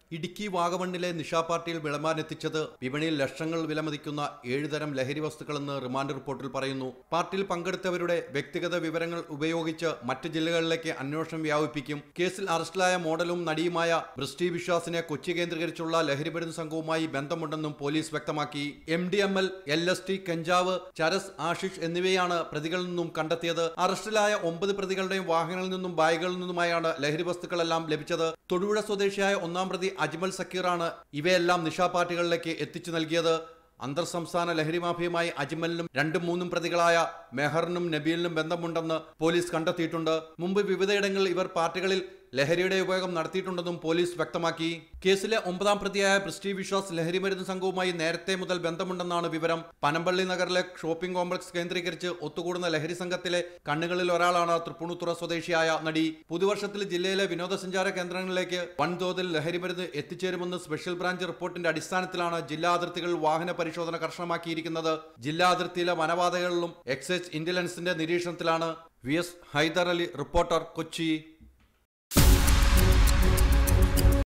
ഇടുക്കി വാഗമണ്ണിലെ നിഷാ പാർട്ടിയിൽ വിളമ്പാനെത്തിച്ചത് വിപണിയിൽ ലക്ഷങ്ങൾ വിലമതിക്കുന്ന ഏഴുതരം ലഹരി വസ്തുക്കളെന്ന് റിമാൻഡ് റിപ്പോർട്ടിൽ പറയുന്നു പാർട്ടിയിൽ പങ്കെടുത്തവരുടെ വ്യക്തിഗത വിവരങ്ങൾ ഉപയോഗിച്ച് മറ്റ് ജില്ലകളിലേക്ക് അന്വേഷണം വ്യാപിപ്പിക്കും കേസിൽ അറസ്റ്റിലായ മോഡലും നടിയുമായ ബ്രിസ്റ്റി വിശ്വാസിനെ കൊച്ചി കേന്ദ്രീകരിച്ചുള്ള ലഹരിമരുന്ന് സംഘവുമായി ബന്ധമുണ്ടെന്നും പോലീസ് വ്യക്തമാക്കി M D M L L S T കഞ്ചാവ് ചരസ് ആഷിഷ് എന്നിവയാണ് പ്രതികളിൽ നിന്നും കണ്ടെത്തിയത് അറസ്റ്റിലായ ഒമ്പത് പ്രതികളുടെയും വാഹനങ്ങളിൽ നിന്നും ബാഗുകളിൽ നിന്നുമായാണ് ലഹരി വസ്തുക്കളെല്ലാം ലഭിച്ചത് തൊടുപുഴ സ്വദേശിയായ ഒന്നാം പ്രതി അജ്മൽ സക്കീറാണ് ഇവയെല്ലാം നിഷാ പാർട്ടികളിലേക്ക് എത്തിച്ചു നൽകിയത് അന്തർ സംസ്ഥാന ലഹരി മാഫിയുമായി അജ്മലിനും രണ്ടും മൂന്നും പ്രതികളായ മെഹറിനും നബീലിനും ബന്ധമുണ്ടെന്ന് പോലീസ് കണ്ടെത്തിയിട്ടുണ്ട് മുമ്പ് വിവിധയിടങ്ങളിൽ ഇവർ പാർട്ടികളിൽ ലഹരിയുടെ ഉപയോഗം നടത്തിയിട്ടുണ്ടെന്നും പോലീസ് വ്യക്തമാക്കി കേസിലെ ഒമ്പതാം പ്രതിയായ പ്രിസ്റ്റി വിശ്വാസ് ലഹരിമരുന്ന് സംഘവുമായി നേരത്തെ മുതൽ ബന്ധമുണ്ടെന്നാണ് വിവരം പനമ്പള്ളി നഗറിലെ ഷോപ്പിംഗ് കോംപ്ലക്സ് കേന്ദ്രീകരിച്ച് ഒത്തുകൂടുന്ന ലഹരി സംഘത്തിലെ കണ്ണുകളിൽ ഒരാളാണ് തൃപ്പൂണിത്തുറ സ്വദേശിയായ നടി പുതുവർഷത്തിൽ ജില്ലയിലെ വിനോദസഞ്ചാര കേന്ദ്രങ്ങളിലേക്ക് വൻതോതിൽ ലഹരിമരുന്ന് എത്തിച്ചേരുമെന്ന് സ്പെഷ്യൽ ബ്രാഞ്ച് റിപ്പോർട്ടിന്റെ അടിസ്ഥാനത്തിലാണ് ജില്ലാ അതിർത്തികളിൽ വാഹന പരിശോധന കർശനമാക്കിയിരിക്കുന്നത് ജില്ലാ അതിർത്തിയിലെ വനപാതകളിലും എക്സൈസ് ഇന്റലിജൻസിന്റെ നിരീക്ഷണത്തിലാണ് V S Haider Ali reporter Kochi